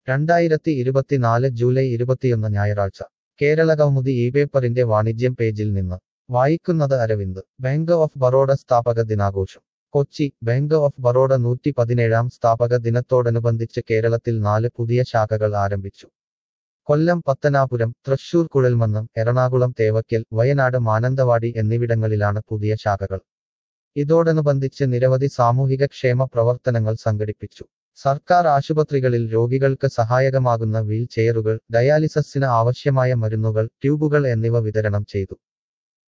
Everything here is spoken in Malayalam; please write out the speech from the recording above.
രണ്ടായിരത്തി ഇരുപത്തിനാല് ജൂലൈ ഇരുപത്തിയൊന്ന് ഞായറാഴ്ച കേരള കൗമുദി ഈ പേപ്പറിന്റെ വാണിജ്യം പേജിൽ നിന്ന് വായിക്കുന്നത് അരവിന്ദ് ബാങ്ക് ഓഫ് ബറോഡ സ്ഥാപക ദിനാഘോഷം കൊച്ചി ബാങ്ക് ഓഫ് ബറോഡ നൂറ്റി പതിനേഴാം സ്ഥാപക ദിനത്തോടനുബന്ധിച്ച് കേരളത്തിൽ നാല് പുതിയ ശാഖകൾ ആരംഭിച്ചു കൊല്ലം പത്തനാപുരം തൃശൂർ കുഴൽമന്നം എറണാകുളം തേവയ്ക്കൽ വയനാട് മാനന്തവാടി എന്നിവിടങ്ങളിലാണ് പുതിയ ശാഖകൾ ഇതോടനുബന്ധിച്ച് നിരവധി സാമൂഹിക ക്ഷേമ പ്രവർത്തനങ്ങൾ സംഘടിപ്പിച്ചു സർക്കാർ ആശുപത്രികളിൽ രോഗികൾക്ക് സഹായകമാകുന്ന വീൽ ചെയറുകൾ ഡയാലിസസിന് ആവശ്യമായ മരുന്നുകൾ ട്യൂബുകൾ എന്നിവ വിതരണം ചെയ്തു